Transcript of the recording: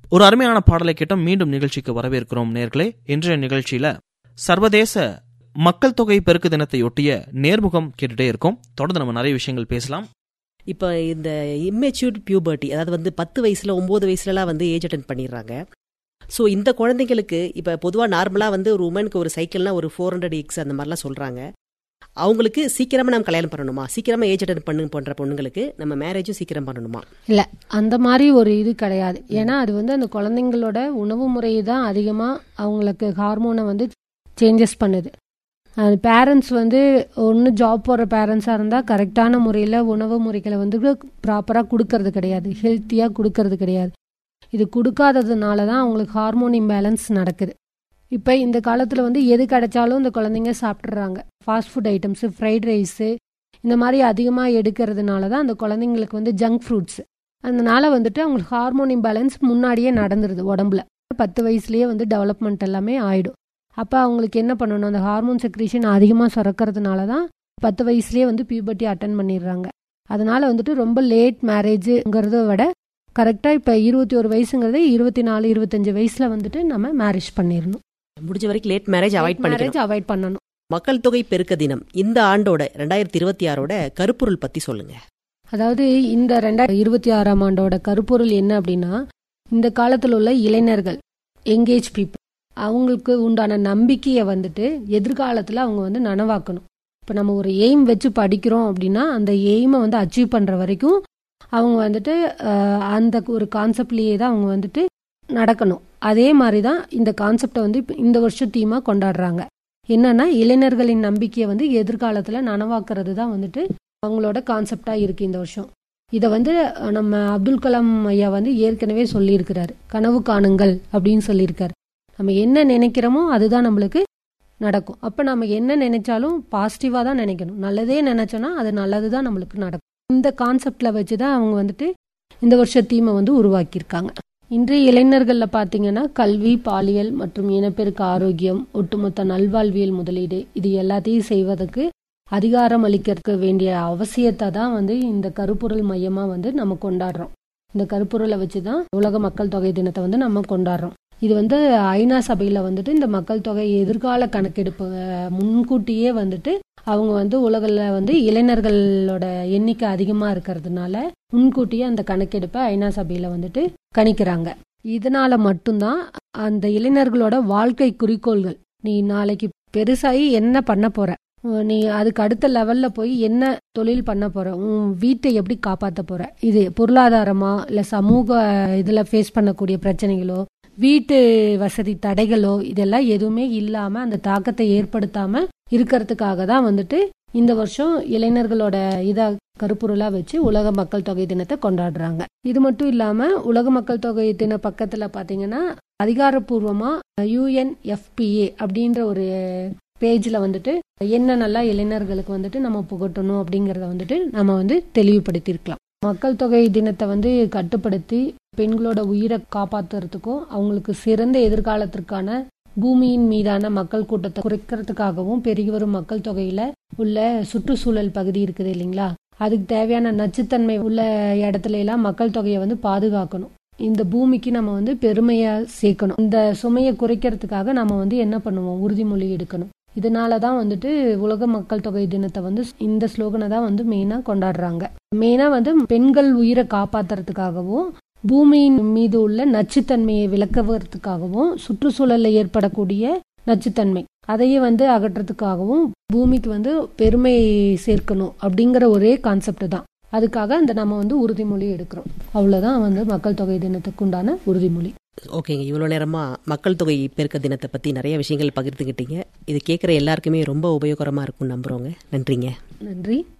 ஒரு அருமையான பாடலை கேட்டோம் மீண்டும் நிகழ்ச்சிக்கு வரவேற்கிறோம் நேர்களே இன்றைய நிகழ்ச்சியில சர்வதேச மக்கள் தொகை பெருக்கு தினத்தையொட்டிய நேர்முகம் கேட்டுட்டே இருக்கோம் தொடர்ந்து நம்ம நிறைய விஷயங்கள் பேசலாம் இப்போ இந்த இம்மெச்சூர்ட் பியூபர்ட்டி அதாவது வந்து பத்து வயசுல ஒன்பது வயசுலலாம் வந்து ஏஜ் அட்டன் பண்ணிடுறாங்க ஸோ இந்த குழந்தைங்களுக்கு இப்போ பொதுவாக நார்மலாக வந்து ஒரு உமனுக்கு ஒரு சைக்கிள்னா ஒரு ஃபோர் ஹண்ட்ரட் எக்ஸ் அந்த மாதிரிலாம் சொல்கிறாங்க அவங்களுக்கு சீக்கிரமாக நம்ம கல்யாணம் பண்ணணுமா சீக்கிரமாக ஏஜ் அட்டன் பண்ணு போன்ற பொண்ணுங்களுக்கு நம்ம மேரேஜும் சீக்கிரம் பண்ணணுமா இல்ல அந்த மாதிரி ஒரு இது கிடையாது ஏன்னா அது வந்து அந்த குழந்தைங்களோட உணவு முறை தான் அதிகமா அவங்களுக்கு ஹார்மோனை வந்து சேஞ்சஸ் பண்ணுது அது பேரண்ட்ஸ் வந்து ஒன்று ஜாப் போகிற பேரண்ட்ஸாக இருந்தால் கரெக்டான முறையில் உணவு முறைகளை வந்து ப்ராப்பராக கொடுக்கறது கிடையாது ஹெல்த்தியாக கொடுக்கறது கிடையாது இது கொடுக்காததுனால தான் அவங்களுக்கு ஹார்மோன் இம்பேலன்ஸ் நடக்குது இப்போ இந்த காலத்தில் வந்து எது கிடைச்சாலும் இந்த குழந்தைங்க சாப்பிட்றாங்க fast food items fried rice இந்த மாதிரி அதிகமாக எடுக்கிறதுனால தான் அந்த குழந்தைங்களுக்கு வந்து ஜங்க் ஃப்ரூட்ஸ் அதனால வந்துட்டு அவங்களுக்கு ஹார்மோன் இம்பேலன்ஸ் முன்னாடியே நடந்துருது உடம்புல பத்து வயசுலேயே வந்து டெவலப்மெண்ட் எல்லாமே ஆயிடும் அப்போ அவங்களுக்கு என்ன பண்ணணும் அந்த ஹார்மோன் செக்ரீஷன் அதிகமாக சுரக்கிறதுனால தான் பத்து வயசுலேயே வந்து பியூபர்ட்டி அட்டன் பண்ணிடுறாங்க அதனால வந்துட்டு ரொம்ப லேட் மேரேஜுங்கிறத விட கரெக்டாக இப்போ இருபத்தி ஒரு வயசுங்கிறதே இருபத்தி நாலு இருபத்தஞ்சு வயசில் வந்துட்டு நம்ம மேரேஜ் பண்ணிடணும் முடிஞ்ச வரைக்கும் லேட் மேரேஜ் அவாய்ட் பண்ணிக்கணும் மேரேஜ் அவாய்ட் பண்ணணும் மக்கள் தொகை பெருக்க தினம் இந்த ஆண்டோட ரெண்டாயிரத்தி இருபத்தி ஆறோட கருப்பொருள் பத்தி சொல்லுங்க அதாவது இந்த ரெண்டாயிரத்தி இருபத்தி ஆறாம் ஆண்டோட கருப்பொருள் என்ன அப்படின்னா இந்த காலத்தில் உள்ள இளைஞர்கள் எங்கேஜ் பீப்புள் அவங்களுக்கு உண்டான நம்பிக்கையை வந்துட்டு எதிர்காலத்தில் அவங்க வந்து நனவாக்கணும் இப்போ நம்ம ஒரு எய்ம் வச்சு படிக்கிறோம் அப்படின்னா அந்த எய்மை வந்து அச்சீவ் பண்ணுற வரைக்கும் அவங்க வந்துட்டு அஹ், அந்த ஒரு கான்செப்ட்லேயே தான் அவங்க வந்துட்டு நடக்கணும் அதே மாதிரி தான் இந்த கான்செப்டை வந்து இப்ப இந்த வருஷம் தீமாக கொண்டாடுறாங்க என்னன்னா இளைஞர்களின் நம்பிக்கையை வந்து எதிர்காலத்தில் நனவாக்குறது தான் வந்துட்டு அவங்களோட கான்செப்டாக இருக்கு இந்த வருஷம் இதை வந்து அஹ், நம்ம அப்துல் கலாம் ஐயா வந்து ஏற்கனவே சொல்லியிருக்கிறாரு கனவு காணுங்கள் அப்படின்னு சொல்லியிருக்காரு நம்ம என்ன நினைக்கிறோமோ அதுதான் நம்மளுக்கு நடக்கும் அப்போ நம்ம என்ன நினைச்சாலும் பாசிட்டிவாக தான் நினைக்கணும் நல்லதே நினைச்சோன்னா அது நல்லது தான் நம்மளுக்கு நடக்கும் இந்த கான்செப்டில் வச்சு தான் அவங்க வந்துட்டு இந்த வருஷ தீமை வந்து உருவாக்கியிருக்காங்க இன்றைய இளைஞர்களில் பார்த்தீங்கன்னா கல்வி பாலியல் மற்றும் இனப்பெருக்க ஆரோக்கியம் ஒட்டுமொத்த நல்வாழ்வியல் முதலீடு இது எல்லாத்தையும் செய்வதற்கு அதிகாரம் அளிக்கிறதுக்கு வேண்டிய அவசியத்தை தான் வந்து இந்த கருப்பொருள் மையமா வந்து நம்ம கொண்டாடுறோம் இந்த கருப்பொருளை வச்சு தான் உலக மக்கள் தொகை தினத்தை வந்து நம்ம கொண்டாடுறோம் இது வந்து ஐநா சபையில வந்துட்டு இந்த மக்கள் தொகை எதிர்கால கணக்கெடுப்பு அஹ், முன்கூட்டியே வந்துட்டு அவங்க வந்து உலகில் வந்து இளைஞர்களோட எண்ணிக்கை அதிகமா இருக்கிறதுனால முன்கூட்டியே அந்த கணக்கெடுப்பை ஐநா சபையில வந்துட்டு கணிக்கிறாங்க இதனால மட்டும்தான் அந்த இளைஞர்களோட வாழ்க்கை குறிக்கோள்கள் நீ நாளைக்கு பெருசாகி என்ன பண்ண போற உம், நீ அதுக்கு அடுத்த லெவல்ல போய் என்ன தொழில் பண்ண போற உன் வீட்டை எப்படி காப்பாத்த போற இது பொருளாதாரமா இல்ல சமூக இதுல ஃபேஸ் பண்ணக்கூடிய பிரச்சனைகளோ வீட்டு வசதி தடைகளோ இதெல்லாம் எதுவுமே இல்லாம அந்த தாக்கத்தை ஏற்படுத்தாம இருக்கிறதுக்காக தான் வந்துட்டு இந்த வருஷம் இளைஞர்களோட இத கருப்பொருளா வச்சு உலக மக்கள் தொகை தினத்தை கொண்டாடுறாங்க இது மட்டும் இல்லாம உலக மக்கள் தொகை தின பக்கத்துல பாத்தீங்கன்னா அதிகாரப்பூர்வமா யுஎன்எஃபிஏ அப்படின்ற ஒரு பேஜ்ல வந்துட்டு என்னென்னலாம் இளைஞர்களுக்கு வந்துட்டு நம்ம புகட்டணும் அப்படிங்கறத வந்துட்டு நம்ம வந்து தெளிவுபடுத்தியிருக்கலாம் மக்கள் தொகை தினத்தை வந்து கட்டுப்படுத்தி பெண்களோட உயிரை காப்பாத்துறதுக்கும் அவங்களுக்கு சிறந்த எதிர்காலத்திற்கான பூமியின் மீதான மக்கள் கூட்டத்தை குறைக்கிறதுக்காகவும் பெருகி வரும் மக்கள் தொகையில உள்ள சுற்றுச்சூழல் பகுதி இருக்குது இல்லைங்களா அதுக்கு தேவையான நச்சுத்தன்மை உள்ள இடத்துல எல்லாம் மக்கள் தொகையை வந்து பாதுகாக்கணும் இந்த பூமிக்கு நம்ம வந்து பெருமையா சேர்க்கணும் இந்த சுமையை குறைக்கிறதுக்காக நம்ம வந்து என்ன பண்ணுவோம் உறுதிமொழி எடுக்கணும் இதனால தான் வந்துட்டு உலக மக்கள் தொகை தினத்தை வந்து இந்த ஸ்லோகனை தான் வந்து மெயினாக கொண்டாடுறாங்க மெயினாக வந்து பெண்கள் உயிரை காப்பாத்துறதுக்காகவும் பூமியின் மீது உள்ள நச்சுத்தன்மையை விளக்குவதற்காகவும் சுற்றுச்சூழல்ல ஏற்படக்கூடிய நச்சுத்தன்மை அதையே வந்து அகற்றத்துக்காகவும் பூமிக்கு வந்து பெருமை சேர்க்கணும் அப்படிங்கிற ஒரே கான்செப்ட் தான் அதுக்காக அந்த நம்ம வந்து உறுதிமொழி எடுக்கிறோம் அவ்வளவுதான் வந்து மக்கள் தொகை தினத்துக்கு உண்டான உறுதிமொழி ஓகேங்க இவ்வளோ நேரமா மக்கள் தொகை பெருக்க தினத்தை பத்தி நிறைய விஷயங்கள் பகிர்ந்துக்கிட்டீங்க இது கேட்குற எல்லாருக்குமே ரொம்ப உபயோகரமா இருக்கும்னு நம்புறோங்க நன்றிங்க நன்றி